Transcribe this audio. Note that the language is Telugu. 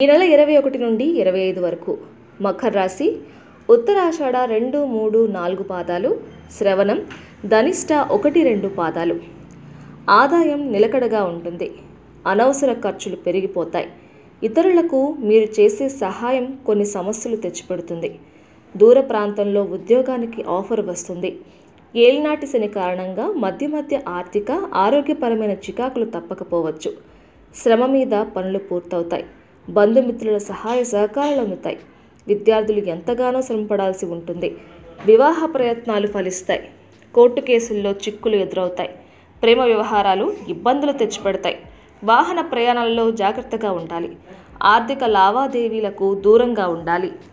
ఈ నెల ఇరవై ఒకటి నుండి ఇరవై ఐదు వరకు మకర రాశి ఉత్తరాషాఢ రెండు మూడు నాలుగు పాదాలు శ్రవణం ధనిష్ట ఒకటి రెండు పాదాలు ఆదాయం నిలకడగా ఉంటుంది అనవసర ఖర్చులు పెరిగిపోతాయి ఇతరులకు మీరు చేసే సహాయం కొన్ని సమస్యలు తెచ్చిపెడుతుంది దూర ప్రాంతంలో ఉద్యోగానికి ఆఫర్ వస్తుంది ఏలినాటి శని కారణంగా మధ్య మధ్య ఆర్థిక ఆరోగ్యపరమైన చికాకులు తప్పకపోవచ్చు శ్రమ మీద పనులు పూర్తవుతాయి బంధుమిత్రుల సహాయ సహకారాలు అందుతాయి విద్యార్థులు ఎంతగానో శ్రమపడాల్సి ఉంటుంది వివాహ ప్రయత్నాలు ఫలిస్తాయి కోర్టు కేసుల్లో చిక్కులు ఎదురవుతాయి ప్రేమ వ్యవహారాలు ఇబ్బందులు తెచ్చిపెడతాయి వాహన ప్రయాణాలలో జాగ్రత్తగా ఉండాలి ఆర్థిక లావాదేవీలకు దూరంగా ఉండాలి